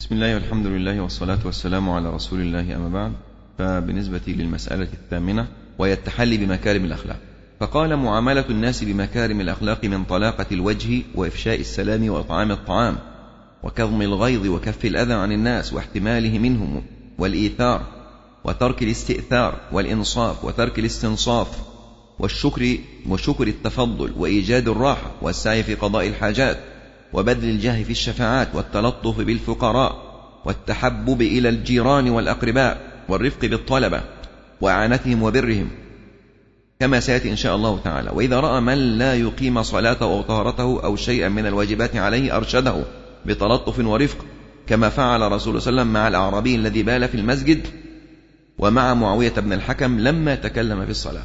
بسم الله والحمد لله والصلاة والسلام على رسول الله أما بعد فبالنسبة للمسألة الثامنة وهي التحلي بمكارم الأخلاق فقال معاملة الناس بمكارم الأخلاق من طلاقة الوجه وإفشاء السلام وإطعام الطعام وكظم الغيظ وكف الأذى عن الناس واحتماله منهم والإيثار وترك الاستئثار والإنصاف وترك الاستنصاف والشكر وشكر التفضل وإيجاد الراحة والسعي في قضاء الحاجات وبذل الجاه في الشفاعات والتلطف بالفقراء والتحبب إلى الجيران والأقرباء والرفق بالطلبة وإعانتهم وبرهم كما سيأتي إن شاء الله تعالى وإذا رأى من لا يقيم صلاته أو طهارته أو شيئا من الواجبات عليه أرشده بتلطف ورفق كما فعل رسول صلى الله عليه وسلم مع الأعرابي الذي بال في المسجد ومع معاوية بن الحكم لما تكلم في الصلاة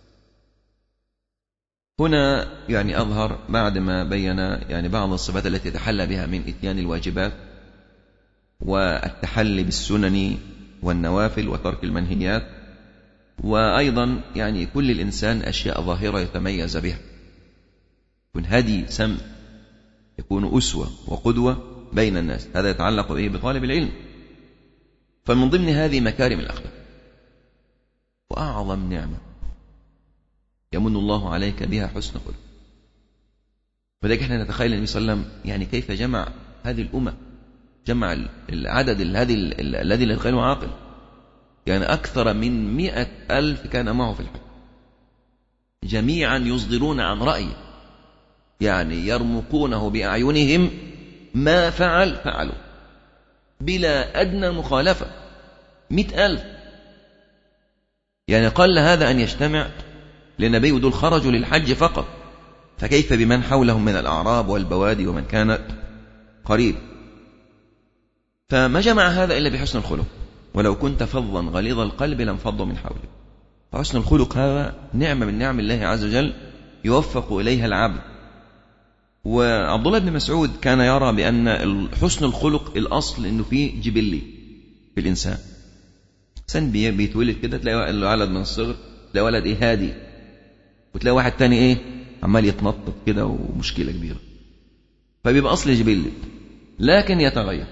هنا يعني أظهر بعد ما بين يعني بعض الصفات التي يتحلى بها من إتيان الواجبات والتحلي بالسنن والنوافل وترك المنهيات وأيضا يعني كل الإنسان أشياء ظاهرة يتميز بها يكون هدي سم يكون أسوة وقدوة بين الناس هذا يتعلق به بطالب العلم فمن ضمن هذه مكارم الأخلاق وأعظم نعمة يمن الله عليك بها حسن خلق فلذلك احنا نتخيل النبي صلى الله عليه وسلم يعني كيف جمع هذه الأمة جمع العدد الذي الذي لا يتخيله عاقل يعني أكثر من مئة ألف كان معه في الحج جميعا يصدرون عن رأيه يعني يرمقونه بأعينهم ما فعل فعلوا بلا أدنى مخالفة مئة ألف يعني قل هذا أن يجتمع للنبي دول خرجوا للحج فقط فكيف بمن حولهم من الأعراب والبوادي ومن كان قريب فما جمع هذا إلا بحسن الخلق ولو كنت فظا غليظ القلب لانفضوا من حولك فحسن الخلق هذا نعمة من نعم الله عز وجل يوفق إليها العبد وعبد الله بن مسعود كان يرى بأن حسن الخلق الأصل إنه فيه جبلي في الإنسان إنسان بيتولد كده تلاقي الولد من الصغر تلاقي ولد إيه هادي وتلاقي واحد تاني إيه عمال يتنطط كده ومشكلة كبيرة فبيبقى أصل جبلي لكن يتغير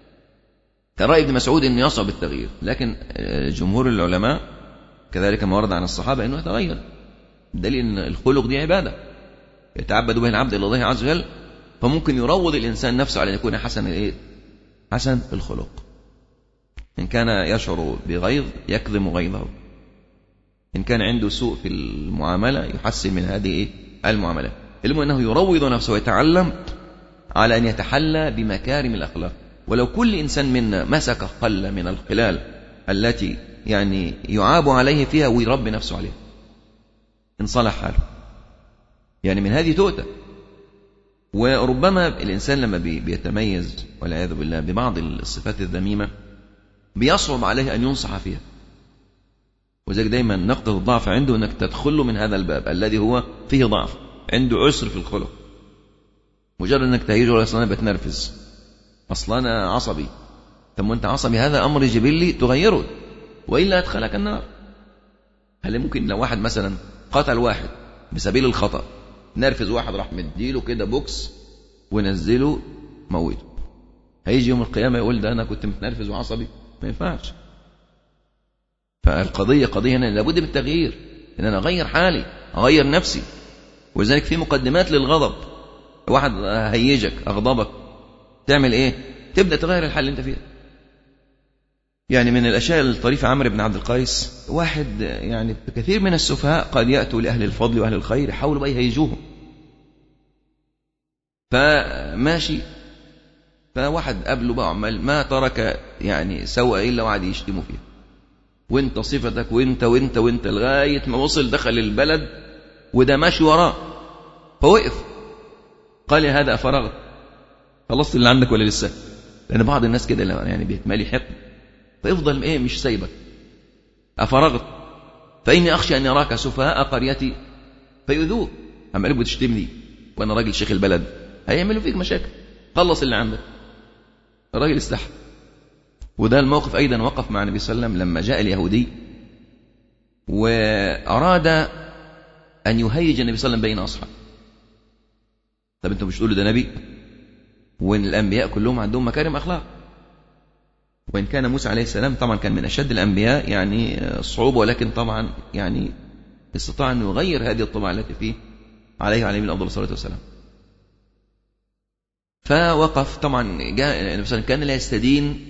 كان رأي ابن مسعود أنه يصعب التغيير لكن جمهور العلماء كذلك ما ورد عن الصحابة أنه يتغير دليل أن الخلق دي عبادة يتعبد به العبد إلى الله عز وجل فممكن يروض الإنسان نفسه على أن يكون حسن الإيه؟ حسن الخلق إن كان يشعر بغيظ يكظم غيظه إن كان عنده سوء في المعاملة يحسن من هذه إيه؟ المعاملة المهم أنه يروض نفسه ويتعلم على أن يتحلى بمكارم الأخلاق ولو كل إنسان منا مسك قلة من الخلال التي يعني يعاب عليه فيها ويربي نفسه عليها إن صلح حاله يعني من هذه تؤتى وربما الإنسان لما بيتميز والعياذ بالله ببعض الصفات الذميمة بيصعب عليه أن ينصح فيها وذلك دايما نقطة الضعف عنده أنك تدخله من هذا الباب الذي هو فيه ضعف عنده عسر في الخلق مجرد أنك تهيجه ولا أصلا بتنرفز أصلا أنا عصبي طب وأنت عصبي هذا أمر جبلي تغيره وإلا أدخلك النار هل ممكن لو واحد مثلا قتل واحد بسبيل الخطأ نرفز واحد راح مديله كده بوكس ونزله موته هيجي يوم القيامة يقول ده أنا كنت متنرفز وعصبي ما ينفعش فالقضية قضية هنا لابد من التغيير إن أنا أغير حالي أغير نفسي ولذلك في مقدمات للغضب واحد هيجك أغضبك تعمل إيه؟ تبدأ تغير الحال اللي أنت فيه يعني من الأشياء الطريفة عمرو بن عبد القيس واحد يعني كثير من السفهاء قد يأتوا لأهل الفضل وأهل الخير يحاولوا بقى يهيجوهم فماشي فواحد قبله بقى عمال ما ترك يعني سوء إلا وقعد يشتموا فيه وانت صفتك وانت وانت وانت لغاية ما وصل دخل البلد وده ماشي وراه فوقف قال يا هذا أفرغت خلصت اللي عندك ولا لسه لأن بعض الناس كده يعني بيتمالي حقد فيفضل ايه مش سايبك أفرغت فإني أخشى أن يراك سفهاء قريتي فيؤذوك أما قلبوا تشتمني وأنا راجل شيخ البلد هيعملوا فيك مشاكل خلص اللي عندك الراجل استحى وده الموقف أيضا وقف مع النبي صلى الله عليه وسلم لما جاء اليهودي وأراد أن يهيج النبي صلى الله عليه وسلم بين أصحابه طب أنتم مش تقولوا ده نبي وإن الأنبياء كلهم عندهم مكارم أخلاق وإن كان موسى عليه السلام طبعا كان من أشد الأنبياء يعني صعوبة ولكن طبعا يعني استطاع أن يغير هذه الطباع التي فيه عليه وعليه من أفضل الصلاة والسلام فوقف طبعا جاء النبي كان لا يستدين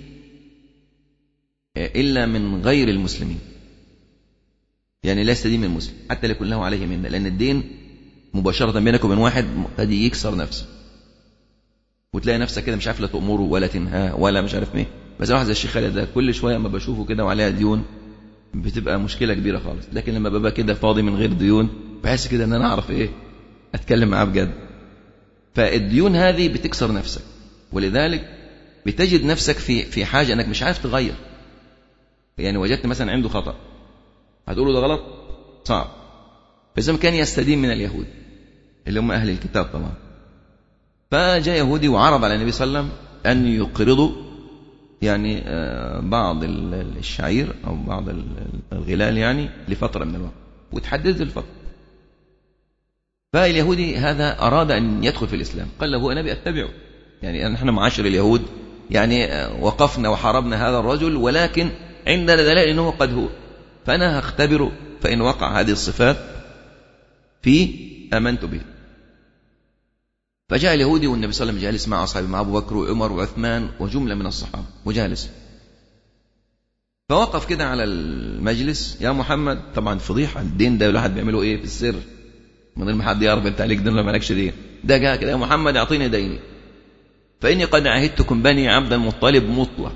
إلا من غير المسلمين يعني لا يستدين من المسلم حتى لا يكون له عليه منه لأن الدين مباشرة بينك وبين واحد قد يكسر نفسه وتلاقي نفسك كده مش عارف لا تأمره ولا تنهاه ولا مش عارف ايه بس واحد زي الشيخ خالد ده كل شوية ما بشوفه كده وعليها ديون بتبقى مشكلة كبيرة خالص لكن لما ببقى كده فاضي من غير ديون بحس كده ان انا اعرف ايه اتكلم معاه بجد فالديون هذه بتكسر نفسك ولذلك بتجد نفسك في في حاجة انك مش عارف تغير يعني وجدت مثلا عنده خطأ هتقول له ده غلط صعب فإذا كان يستدين من اليهود اللي هم أهل الكتاب طبعا فجاء يهودي وعرض على النبي صلى الله عليه وسلم أن يقرضوا يعني آه، بعض الشعير أو بعض الغلال يعني لفترة من الوقت وتحددت الفترة فاليهودي هذا أراد أن يدخل في الإسلام قال له أنا أتبعه يعني نحن معاشر اليهود يعني آه، وقفنا وحاربنا هذا الرجل ولكن عندنا دلائل أنه قد هو فأنا هختبره فإن وقع هذه الصفات فيه آمنت به فجاء اليهودي والنبي صلى الله عليه وسلم جالس مع أصحابه مع أبو بكر وعمر وعثمان وجملة من الصحابة وجالس فوقف كده على المجلس يا محمد طبعا فضيحة الدين ده الواحد بيعمله ايه في السر من غير ما حد يعرف انت عليك دين ولا مالكش دين ده جاء كده يا محمد اعطيني ديني فإني قد عهدتكم بني عبد المطلب مطلة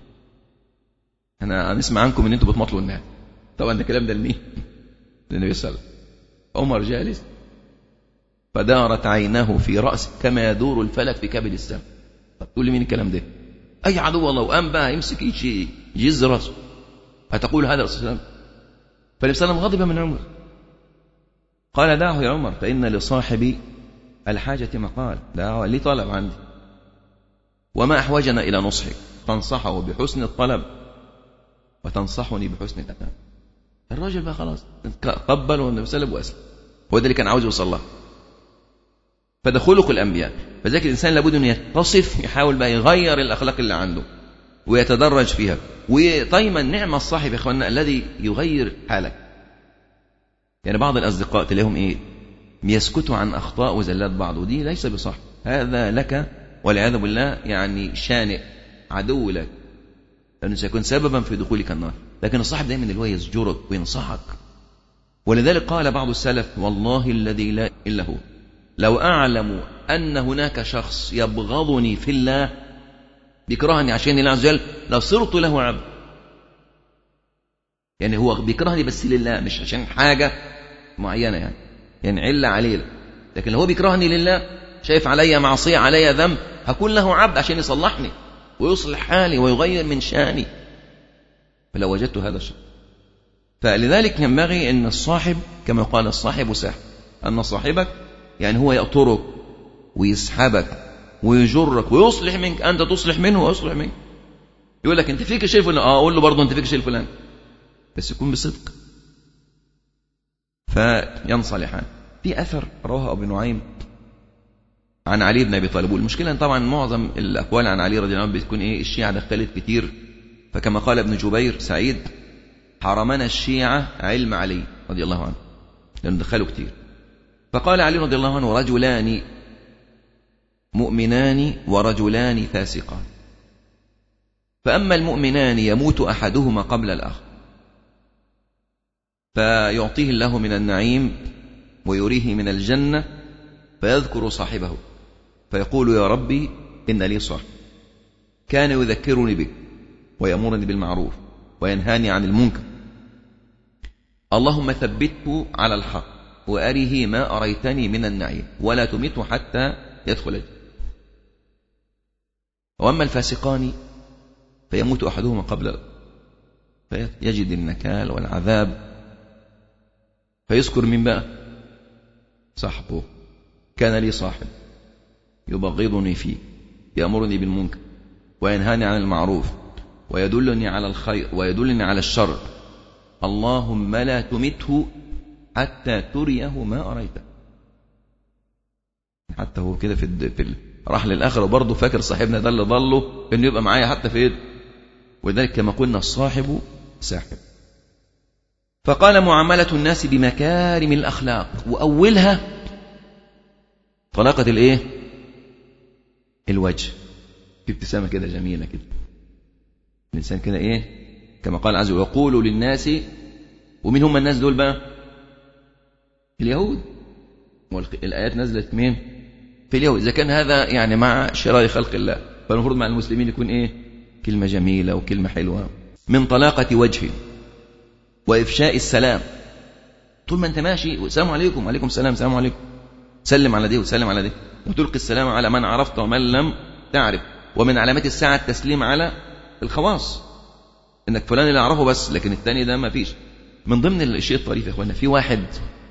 أنا هنسمع عنكم إن أنتم بتمطلوا الناس طبعا ده الكلام ده لمين؟ للنبي صلى الله عليه وسلم عمر جالس فدارت عيناه في رأسه كما يدور الفلك في كبد السماء طب تقول لي مين الكلام ده؟ أي عدو الله وقام بقى يمسك يجز راسه هتقول هذا الرسول صلى الله عليه وسلم فالنبي صلى الله عليه وسلم غضب من عمر قال دعه يا عمر فإن لصاحب الحاجة مقال دعه لي طلب عندي وما أحوجنا إلى نصحك تنصحه بحسن الطلب وتنصحني بحسن الأداء الراجل بقى خلاص قبل والنبي صلى الله عليه وسلم وأسلم هو ده اللي كان عاوز يوصل له فده خلق الأنبياء فذلك الإنسان لابد أن يتصف يحاول بقى يغير الأخلاق اللي عنده ويتدرج فيها وطيب النعمة الصاحب يا إخواننا الذي يغير حالك يعني بعض الأصدقاء تلاقيهم إيه يسكتوا عن أخطاء وزلات بعض ودي ليس بصح هذا لك والعياذ بالله يعني شانئ عدو لك لأنه سيكون سببا في دخولك النار لكن الصاحب دائما اللي هو يزجرك وينصحك ولذلك قال بعض السلف والله الذي لا إلا هو لو أعلم أن هناك شخص يبغضني في الله بيكرهني عشان الله عز وجل لصرت له عبد يعني هو بيكرهني بس لله مش عشان حاجة معينة يعني يعني علة عليلة لكن هو بيكرهني لله شايف عليا معصية عليا ذنب هكون له عبد عشان يصلحني ويصلح حالي ويغير من شاني فلو وجدت هذا الشيء فلذلك ينبغي أن الصاحب كما قال الصاحب ساحب أن صاحبك يعني هو يأطرك ويسحبك ويجرك ويصلح منك أنت تصلح منه ويصلح منك يقول لك أنت فيك شيء فلان آه أقول له برضه أنت فيك شيء فلان بس يكون بصدق فينصلحان في أثر رواه أبو نعيم عن علي بن ابي طالب والمشكله ان طبعا معظم الاقوال عن علي رضي الله عنه بتكون ايه الشيعه دخلت كتير فكما قال ابن جبير سعيد حرمنا الشيعه علم علي رضي الله عنه لانه دخلوا كتير فقال علي رضي الله عنه رجلان مؤمنان ورجلان فاسقان فاما المؤمنان يموت احدهما قبل الاخر فيعطيه الله من النعيم ويريه من الجنه فيذكر صاحبه فيقول يا ربي إن لي صاحب كان يذكرني بك ويأمرني بالمعروف وينهاني عن المنكر اللهم ثبته على الحق وأره ما أريتني من النعيم ولا تمته حتى يدخل الجنة وأما الفاسقان فيموت أحدهما قبل فيجد النكال والعذاب فيذكر من بقى صاحبه كان لي صاحب يبغضني فيه يأمرني بالمنكر وينهاني عن المعروف ويدلني على الخير ويدلني على الشر اللهم لا تمته حتى تريه ما أريته حتى هو كده في, في راح للآخرة برضه فاكر صاحبنا ده اللي ضله إنه يبقى معايا حتى في وذلك كما قلنا الصاحب ساحب فقال معاملة الناس بمكارم الأخلاق وأولها طلاقة الإيه؟ الوجه في ابتسامة كده جميلة كده الإنسان كده إيه؟ كما قال عز وجل وقولوا للناس ومين هم الناس دول بقى؟ اليهود الآيات نزلت مين؟ في اليهود إذا كان هذا يعني مع شرار خلق الله فالمفروض مع المسلمين يكون إيه؟ كلمة جميلة وكلمة حلوة من طلاقة وجه وإفشاء السلام طول ما أنت ماشي السلام عليكم وعليكم السلام السلام عليكم سلم على دي وسلم على دي وتلقي السلام على من عرفت ومن لم تعرف ومن علامات الساعة التسليم على الخواص انك فلان اللي اعرفه بس لكن الثاني ده ما فيش من ضمن الشيء الطريف يا اخوانا في واحد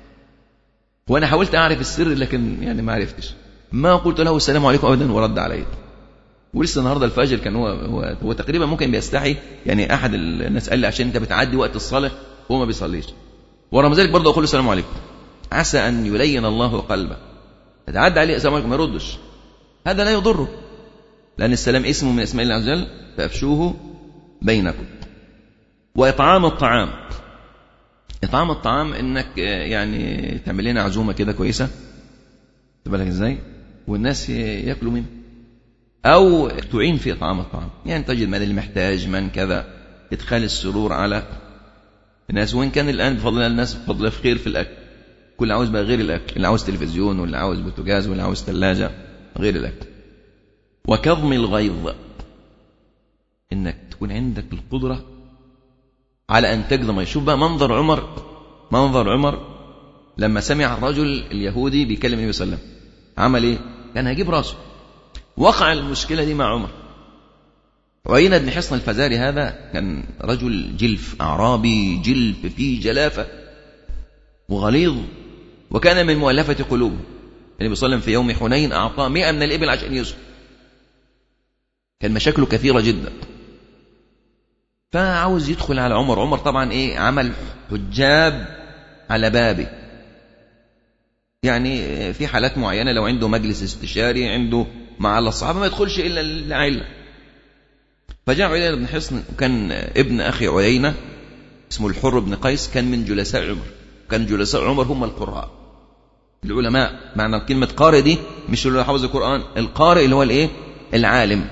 وانا حاولت اعرف السر لكن يعني ما عرفتش ما قلت له السلام عليكم ابدا ورد علي ولسه النهارده الفجر كان هو هو, هو تقريبا ممكن بيستحي يعني احد الناس قال لي عشان انت بتعدي وقت الصلاه وهو ما بيصليش ورغم ذلك برضه اقول له السلام عليكم عسى ان يلين الله قلبه تتعدى عليه السلام عليكم ما يردش هذا لا يضره لان السلام اسم من اسماء الله عز وجل فافشوه بينكم واطعام الطعام اطعام الطعام انك يعني تعمل لنا عزومه كده كويسه بالك ازاي والناس ياكلوا منه أو تعين في إطعام الطعام يعني تجد من اللي محتاج من كذا إدخال السرور على الناس وإن كان الآن بفضل الله الناس بفضل الله في خير في الأكل كل عاوز بقى غير الأكل اللي عاوز تلفزيون واللي عاوز بوتاجاز واللي عاوز ثلاجة غير الأكل وكظم الغيظ إنك تكون عندك القدرة على أن تكظم شوف بقى منظر عمر منظر عمر لما سمع الرجل اليهودي بيكلم النبي صلى الله عليه وسلم عمل إيه؟ كان هيجيب راسه وقع المشكلة دي مع عمر عيينة بن حصن الفزاري هذا كان رجل جلف أعرابي جلف فيه جلافة وغليظ وكان من مؤلفة قلوبه النبي صلى الله عليه وسلم في يوم حنين أعطاه مئة من الإبل عشان يسكت كان مشاكله كثيرة جدا فعاوز يدخل على عمر عمر طبعا إيه عمل حجاب على بابه يعني في حالات معينة لو عنده مجلس استشاري عنده مع الصحابة ما يدخلش إلا لعلة فجاء عيينة بن حصن وكان ابن أخي عيينة اسمه الحر بن قيس كان من جلساء عمر كان جلساء عمر هم القراء العلماء معنى كلمة قارئ دي مش اللي حافظ القرآن القارئ اللي هو الايه العالم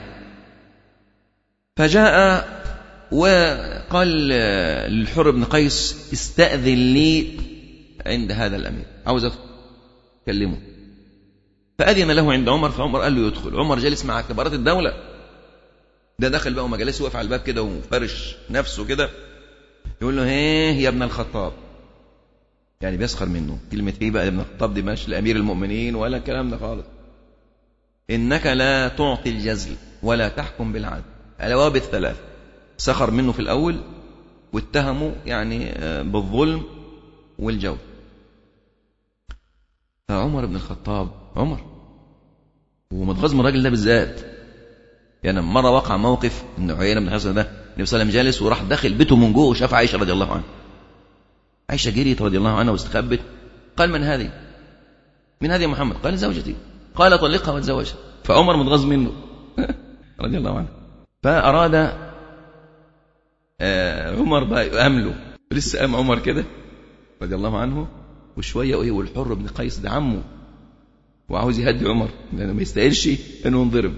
فجاء وقال للحر بن قيس استأذن لي عند هذا الأمير عاوز أكلمه فأذن له عند عمر فعمر قال له يدخل عمر جالس مع كبارات الدولة ده دخل بقى وما جالس واقف على الباب كده وفرش نفسه كده يقول له هيه يا ابن الخطاب يعني بيسخر منه كلمة ايه بقى يا ابن الخطاب دي ماشي لأمير المؤمنين ولا الكلام ده خالص إنك لا تعطي الجزل ولا تحكم بالعدل الأواب الثلاث سخر منه في الأول واتهمه يعني بالظلم والجور فعمر بن الخطاب عمر ومتغاظ من الراجل ده بالذات يعني مرة وقع موقف ان عيينة بن حصن ده النبي صلى الله عليه وسلم جالس وراح داخل بيته من جوه وشاف عائشة رضي الله عنها عائشة جريت رضي الله عنها واستخبت قال من هذه؟ من هذه محمد؟ قال زوجتي قال طلقها وتزوجها فعمر متغاظ منه رضي الله عنه فأراد عمر بقى يأمله لسه قام عمر كده رضي الله عنه وشوية وإيه والحر بن قيس ده عمه وعاوز يهدي عمر لأنه ما يستاهلش إنه ينضرب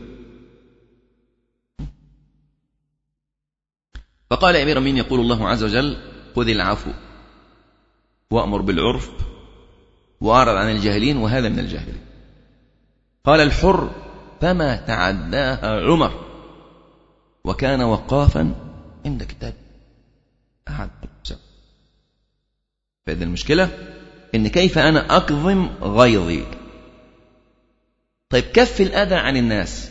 فقال أمير مين يقول الله عز وجل خذ العفو وأمر بالعرف وأعرض عن الجاهلين وهذا من الجاهلين قال الحر فما تعداها عمر وكان وقافا عند كتاب أحد فإذا المشكلة إن كيف أنا أكظم غيظي طيب كف الأذى عن الناس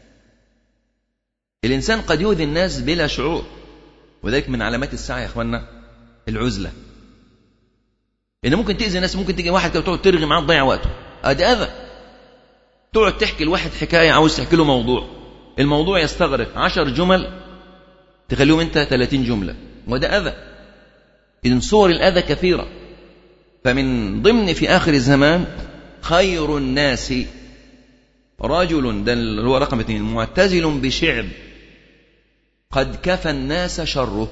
الإنسان قد يؤذي الناس بلا شعور وذلك من علامات الساعة يا إخوانا العزلة إن ممكن تأذي الناس ممكن تيجي واحد كده تقعد ترغي معاه تضيع وقته أدي أذى تقعد تحكي لواحد حكاية عاوز تحكي له موضوع الموضوع يستغرق عشر جمل تخليهم أنت 30 جملة وده أذى إذن صور الأذى كثيرة فمن ضمن في آخر الزمان خير الناس رجل ده اللي هو رقم اثنين معتزل بشعب قد كفى الناس شره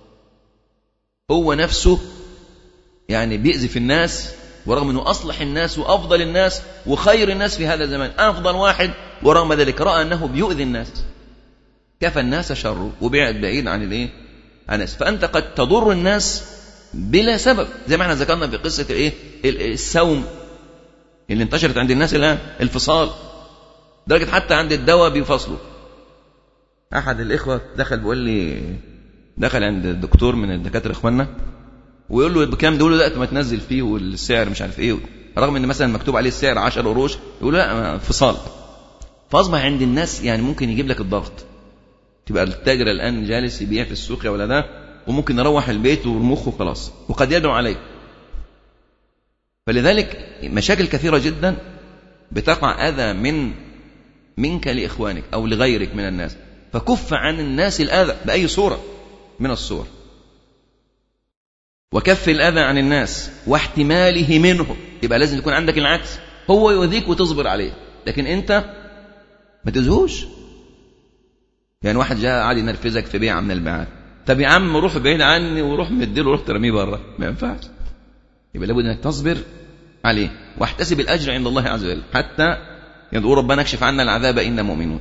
هو نفسه يعني بيأذي في الناس ورغم أنه أصلح الناس وأفضل الناس وخير الناس في هذا الزمان أفضل واحد ورغم ذلك رأى أنه بيؤذي الناس كفى الناس شره وبعد بعيد عن الايه؟ عن الناس فأنت قد تضر الناس بلا سبب زي ما احنا ذكرنا في قصة الايه؟ السوم اللي انتشرت عند الناس الآن الفصال درجة حتى عند الدواء بيفصلوا أحد الإخوة دخل بيقول لي دخل عند الدكتور من الدكاترة إخواننا ويقول له بكام ده يقول له لا ما تنزل فيه والسعر مش عارف ايه رغم ان مثلا مكتوب عليه السعر 10 قروش يقول لا فصال فاصبح عند الناس يعني ممكن يجيب لك الضغط تبقى التاجر الان جالس يبيع في السوق يا ولا ده وممكن يروح البيت ومخه خلاص وقد يدعو عليه فلذلك مشاكل كثيره جدا بتقع اذى من منك لاخوانك او لغيرك من الناس فكف عن الناس الاذى باي صوره من الصور وكف الأذى عن الناس واحتماله منه يبقى لازم يكون عندك العكس هو يؤذيك وتصبر عليه لكن أنت ما تزهوش يعني واحد جاء قاعد ينرفزك في بيعة من البيعات طب يا عم روح بعيد عني وروح مديله وروح ترميه بره ما ينفعش يبقى لابد انك تصبر عليه واحتسب الاجر عند الله عز وجل حتى يدعو ربنا اكشف عنا العذاب انا مؤمنون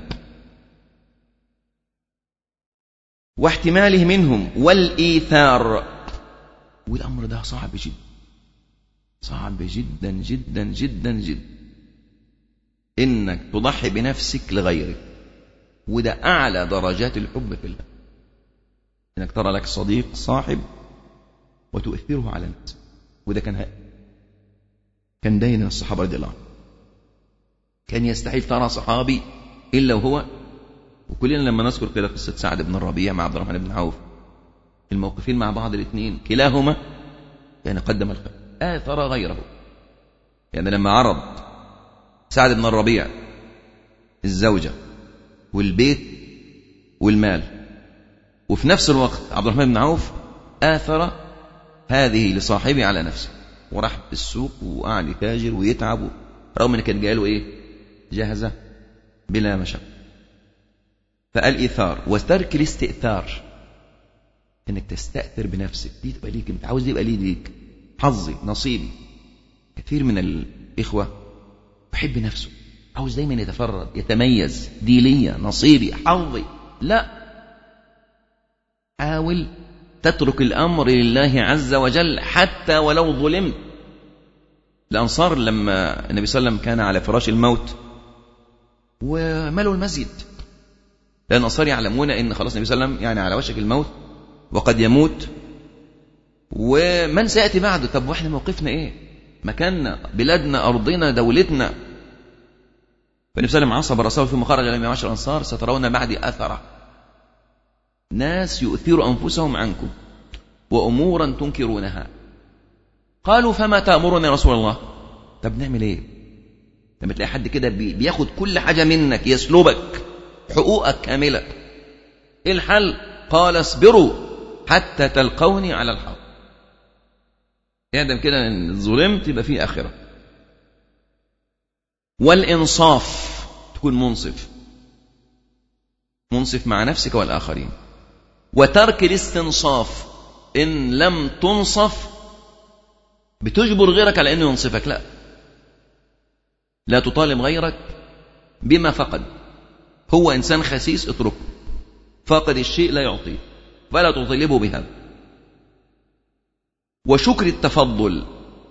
واحتماله منهم والايثار والأمر ده صعب جدا صعب جدا جدا جدا جدا إنك تضحي بنفسك لغيرك وده أعلى درجات الحب في الله إنك ترى لك صديق صاحب وتؤثره على الناس وده كان هائل كان داين الصحابة رضي الله عنهم كان يستحيل ترى صحابي إلا وهو وكلنا لما نذكر كده قصة سعد بن الربيع مع عبد الرحمن بن عوف الموقفين مع بعض الاثنين كلاهما يعني قدم الخير آثر غيره يعني لما عرض سعد بن الربيع الزوجة والبيت والمال وفي نفس الوقت عبد الرحمن بن عوف آثر هذه لصاحبه على نفسه وراح السوق وقعد يتاجر ويتعب رغم ان كان جاله ايه جاهزه بلا مشقه فالايثار وترك الاستئثار انك تستأثر بنفسك دي تبقى ليك انت عاوز يبقى لي ليك حظي نصيبي كثير من الإخوة يحب نفسه عاوز دايما يتفرد يتميز دي ليا نصيبي حظي لا حاول تترك الأمر لله عز وجل حتى ولو ظلمت الأنصار لما النبي صلى الله عليه وسلم كان على فراش الموت وملوا المسجد لأن الأنصار يعلمون أن خلاص النبي صلى الله عليه وسلم يعني على وشك الموت وقد يموت ومن سيأتي بعده طب واحنا موقفنا ايه مكاننا بلادنا أرضنا دولتنا فالنبي صلى الله عليه وسلم عصب الرسول ثم خرج إلى معاشر الأنصار سترون بعدي أثرة ناس يؤثر أنفسهم عنكم وأمورا تنكرونها قالوا فما تأمرنا يا رسول الله طب نعمل ايه لما تلاقي حد كده بياخد كل حاجة منك يسلبك حقوقك كاملة ايه الحل قال اصبروا حتى تلقوني على الحق يعدم كده ان ظلمت يبقى في اخره والانصاف تكون منصف منصف مع نفسك والاخرين وترك الاستنصاف ان لم تنصف بتجبر غيرك على انه ينصفك لا لا تطالب غيرك بما فقد هو انسان خسيس اتركه فاقد الشيء لا يعطيه فلا تطالبه بهذا وشكر التفضل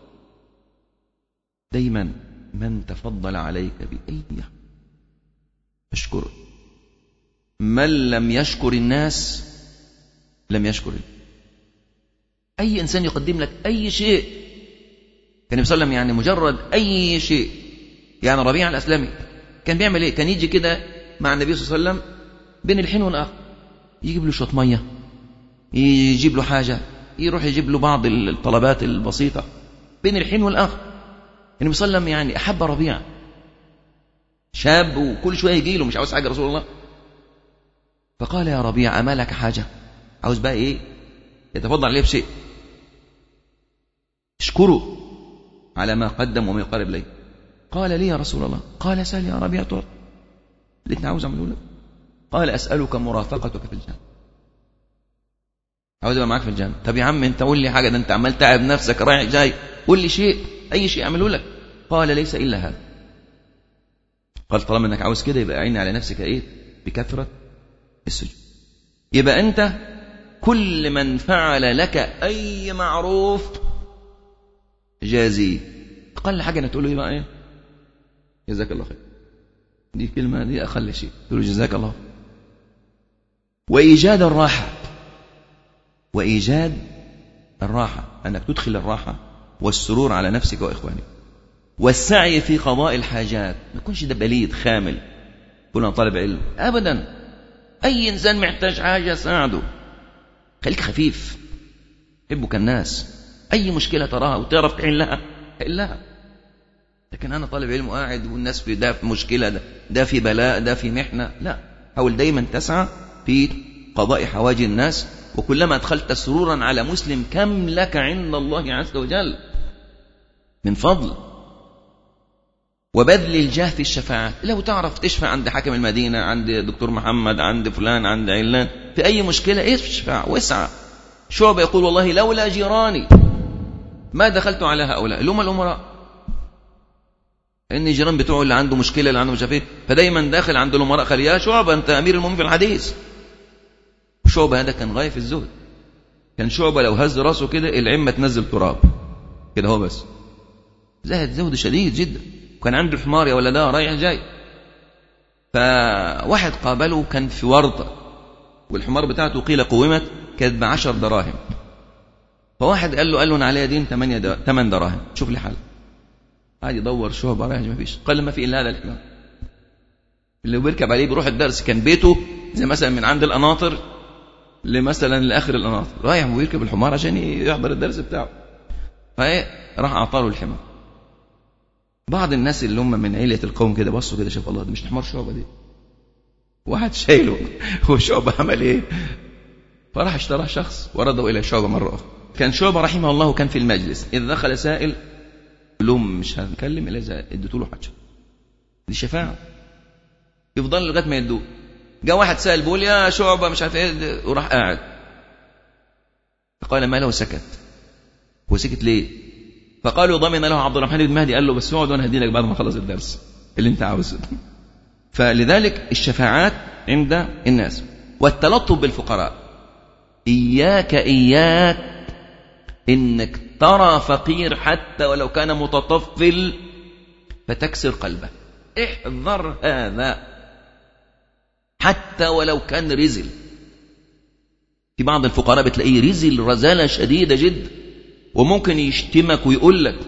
دايما من تفضل عليك بأي اشكره من لم يشكر الناس لم يشكر أي إنسان يقدم لك أي شيء كان النبي صلى الله عليه وسلم يعني مجرد أي شيء يعني ربيع الأسلمي كان بيعمل إيه؟ كان يجي كده مع النبي صلى الله عليه وسلم بين الحين والآخر يجيب له شوية مية يجيب له حاجة يروح يجيب له بعض الطلبات البسيطة بين الحين والآخر النبي صلى الله عليه وسلم يعني أحب ربيع شاب وكل شوية يجي له مش عاوز حاجة رسول الله فقال يا ربيع أما لك حاجة عاوز بقى إيه يتفضل عليه بشيء اشكره على ما قدم وما يقارب إليه قال لي يا رسول الله قال سأل يا ربيع ترى اللي عاوز أعمله لك قال أسألك مرافقتك في الجنة عاوز ابقى معاك في الجنه طب يا عم انت قول لي حاجه ده انت عمال تعب نفسك رايح جاي قول لي شيء اي شيء اعمله لك قال ليس الا هذا قال طالما انك عاوز كده يبقى عيني على نفسك ايه بكثره السجود يبقى انت كل من فعل لك اي معروف جازيه اقل حاجه انك تقول له ايه بقى ايه جزاك الله خير دي كلمه دي اقل شيء تقول له جزاك الله وايجاد الراحه وايجاد الراحه انك تدخل الراحه والسرور على نفسك واخوانك والسعي في قضاء الحاجات ما يكونش ده بليد خامل يقول انا طالب علم ابدا اي انسان محتاج حاجه ساعده خليك خفيف حبك الناس اي مشكله تراها وتعرف تحلها حلها لكن انا طالب علم وقاعد والناس في ده في مشكله ده, ده في بلاء ده في محنه لا حاول دايما تسعى في قضاء حوائج الناس وكلما ادخلت سرورا على مسلم كم لك عند الله عز وجل من فضل وبذل الجاه في الشفاعات لو تعرف تشفع عند حاكم المدينة عند دكتور محمد عند فلان عند علان في أي مشكلة إيه اشفع واسعى شعب يقول والله لولا جيراني ما دخلت على هؤلاء اللي هم الأمراء ان الجيران بتوعه اللي عنده مشكله اللي عنده مش عارف ايه فدايما داخل عند الامراء قال يا شعبه انت امير المؤمنين في الحديث شعبه هذا كان غايه في الزهد كان شعبه لو هز راسه كده العمه تنزل تراب كده هو بس زهد زهد شديد جدا وكان عنده حمار يا ولدها رايح جاي فواحد قابله كان في ورطة والحمار بتاعته قيل قومت كانت بعشر دراهم فواحد قال له قال له انا عليا دين ثمانية ثمان دراهم شوف لي حل قعد يدور شعبة رايح ما فيش قال ما في الا هذا الحمار اللي بيركب عليه بيروح الدرس كان بيته زي مثلا من عند القناطر لمثلا لاخر القناطر رايح ويركب الحمار عشان يحضر الدرس بتاعه فايه راح اعطاه الحمار بعض الناس اللي هم من عيلة القوم كده بصوا كده شاف الله ده مش حمار شعبة دي واحد شايله هو شعبة عمل ايه فراح اشتراه شخص ورده إلى شعبة مرة أخرى كان شعبة رحمه الله كان في المجلس إذ دخل سائل قال لهم مش هنكلم إلا إذا اديتوا له حاجة دي شفاعة يفضل لغاية ما يدوه جاء واحد سائل بيقول يا شعبة مش عارف ايه وراح قاعد فقال ما له سكت هو سكت ليه فقالوا ضمن له عبد الرحمن بن مهدي قال له بس اقعد وانا هدي لك بعد ما اخلص الدرس اللي انت عاوزه فلذلك الشفاعات عند الناس والتلطف بالفقراء اياك اياك انك ترى فقير حتى ولو كان متطفل فتكسر قلبه احذر هذا حتى ولو كان رزل في بعض الفقراء بتلاقيه رزل رزالة شديدة جدا وممكن يشتمك ويقول لك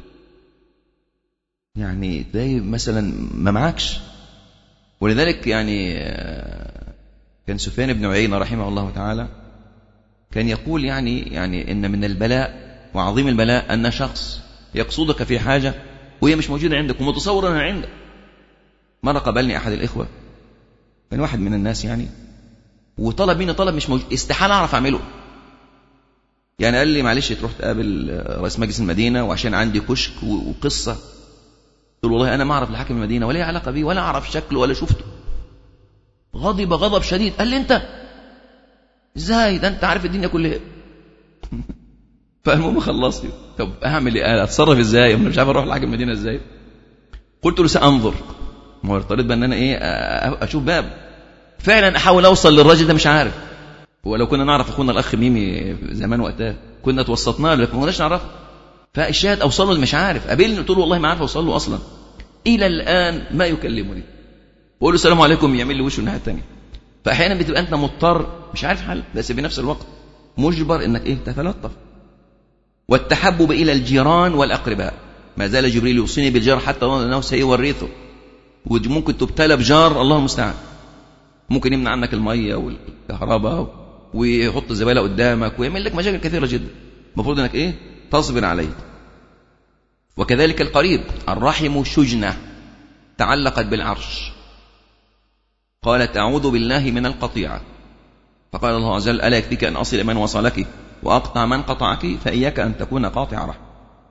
يعني تلاقي مثلا ما معكش ولذلك يعني كان سفيان بن عيينة رحمه الله تعالى كان يقول يعني يعني ان من البلاء وعظيم البلاء ان شخص يقصدك في حاجه وهي مش موجوده عندك ومتصور انها عندك مره قابلني احد الاخوه كان واحد من الناس يعني وطلب مني طلب مش موجود استحاله اعرف اعمله يعني قال لي معلش تروح تقابل رئيس مجلس المدينة وعشان عندي كشك وقصة قلت له والله أنا ما أعرف لحاكم المدينة ولا علاقة بيه ولا أعرف شكله ولا شفته غضب غضب شديد قال لي أنت ازاي ده أنت عارف الدنيا كلها فالمهم خلصت طب أعمل إيه أتصرف إزاي أنا مش عارف أروح لحاكم المدينة إزاي قلت له سأنظر ما هو اضطريت بقى ان انا ايه اشوف باب فعلا احاول اوصل للراجل ده مش عارف ولو كنا نعرف اخونا الاخ ميمي زمان وقتها كنا توسطنا له لكن ما كناش نعرفه فالشاهد اوصل له مش عارف قابلني قلت له والله ما عارف اوصل له اصلا الى الان ما يكلمني بقول له السلام عليكم يعمل لي وشه الناحيه الثانيه فاحيانا بتبقى انت مضطر مش عارف حل بس في نفس الوقت مجبر انك ايه تتلطف والتحبب الى الجيران والاقرباء ما زال جبريل يوصيني بالجار حتى انه سيورثه وممكن تبتلى بجار الله المستعان ممكن يمنع عنك الميه والكهرباء ويحط الزباله قدامك ويعمل لك مشاكل كثيره جدا المفروض انك ايه تصبر عليه وكذلك القريب الرحم شجنه تعلقت بالعرش قالت اعوذ بالله من القطيعه فقال الله عز وجل الا يكفيك ان اصل من وصلك واقطع من قطعك فاياك ان تكون قاطع رحم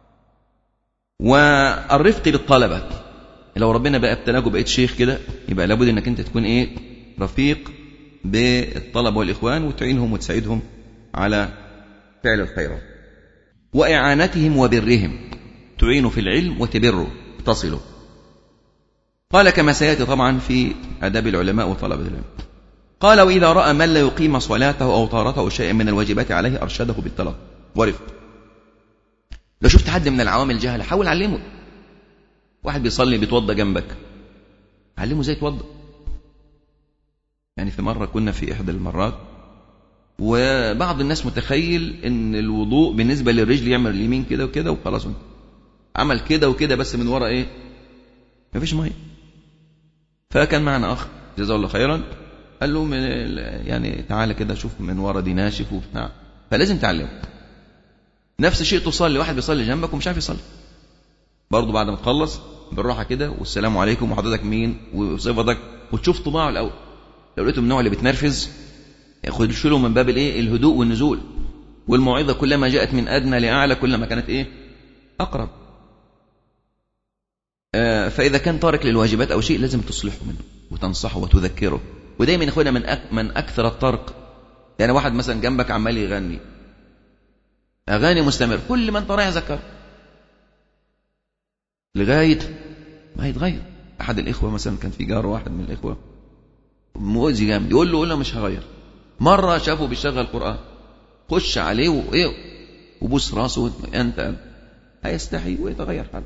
والرفق بالطلبه لو ربنا بقى ابتلاك وبقيت شيخ كده يبقى لابد انك انت تكون ايه رفيق بالطلبه والاخوان وتعينهم وتساعدهم على فعل الخيرات وإعانتهم وبرهم تعين في العلم وتبره تصله قال كما سيأتي طبعا في أداب العلماء وطلبة العلم قال وإذا رأى من لا يقيم صلاته أو طارته أو شيئا من الواجبات عليه أرشده بالطلاق ورفق لو شفت حد من العوام الجهل حاول علمه واحد بيصلي بيتوضى جنبك علمه ازاي يتوضى يعني في مرة كنا في إحدى المرات وبعض الناس متخيل ان الوضوء بالنسبة للرجل يعمل اليمين كده وكده وخلاص عمل كده وكده بس من ورا ايه مفيش ميه فكان معنا اخ جزاه الله خيرا قال له من يعني تعالى كده شوف من ورا دي ناشف وبتاع فلازم تعلمه نفس الشيء تصلي واحد بيصلي جنبك ومش عارف يصلي برضه بعد ما تخلص بالراحه كده والسلام عليكم وحضرتك مين وصفتك وتشوف طباعه الاول لو لقيته من النوع اللي بتنرفز ياخد له من باب الايه الهدوء والنزول والموعظه كلما جاءت من ادنى لاعلى كلما كانت ايه اقرب آه فاذا كان تارك للواجبات او شيء لازم تصلحه منه وتنصحه وتذكره ودايما يا اخوانا من أك من اكثر الطرق يعني واحد مثلا جنبك عمال يغني اغاني مستمر كل ما انت رايح ذكر لغايه ما يتغير احد الاخوه مثلا كان في جار واحد من الاخوه مؤذي جامد يقول له قول له مش هغير مره شافه بيشغل قران خش عليه وايه وبوس راسه انت هيستحي ويتغير حاله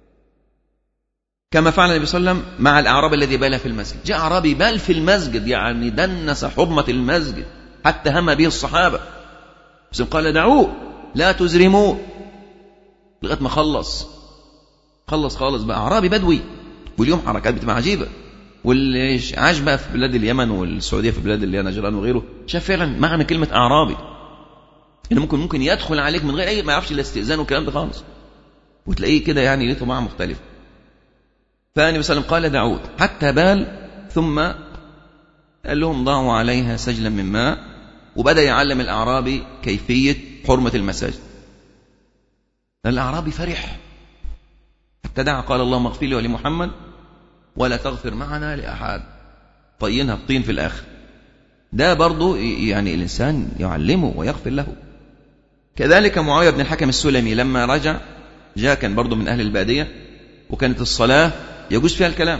كما فعل النبي صلى الله عليه وسلم مع الاعرابي الذي بال في المسجد جاء اعرابي بال في المسجد يعني دنس حرمه المسجد حتى هم به الصحابه بس قال دعوه لا تزرموه لغايه ما خلص خلص خالص بقى اعرابي بدوي واليوم حركات بتبقى عجيبه واللي عاش بقى في بلاد اليمن والسعوديه في بلاد اللي هي نجران وغيره شاف فعلا معنى كلمه اعرابي انه ممكن ممكن يدخل عليك من غير اي ما يعرفش الا استئذان والكلام ده خالص وتلاقيه كده يعني ليه طباع مختلفه فالنبي صلى الله عليه وسلم قال دعوه حتى بال ثم قال لهم ضعوا عليها سجلا من ماء وبدا يعلم الاعرابي كيفيه حرمه المساجد الاعرابي فرح حتى دعا قال اللهم اغفر لي ولمحمد ولا تغفر معنا لأحد طينها بطين في الآخر ده برضو يعني الإنسان يعلمه ويغفر له كذلك معاوية بن الحكم السلمي لما رجع جاء كان برضو من أهل البادية وكانت الصلاة يجوز فيها الكلام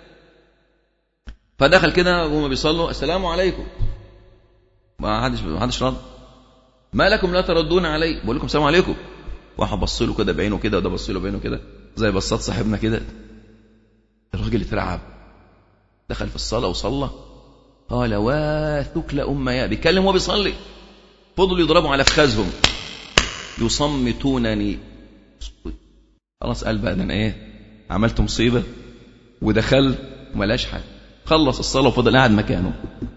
فدخل كده وهم بيصلوا السلام عليكم ما حدش ما حدش رد ما لكم لا تردون علي بقول لكم السلام عليكم واحد بص له كده بعينه كده وده بص له بعينه كده زي بصات صاحبنا كده الراجل اترعب دخل في الصلاة وصلى قال واثكل أمياء بيكلم وهو بيصلي فضلوا يضربوا على فخاذهم يصمتونني خلاص قال بقى انا ايه عملت مصيبة ودخل وملاش حاجة خلص الصلاة وفضل قاعد مكانه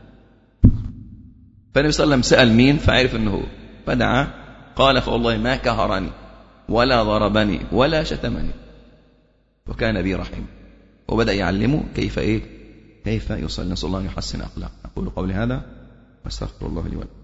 فالنبي صلى الله عليه وسلم سأل مين فعرف انه هو فدعا قال فوالله ما كهرني ولا ضربني ولا شتمني وكان بي رحيم وبدأ يعلمه كيف إيه كيف يصلي نسأل الله أن يحسن أخلاقه أقول قولي هذا واستغفر الله لي ولكم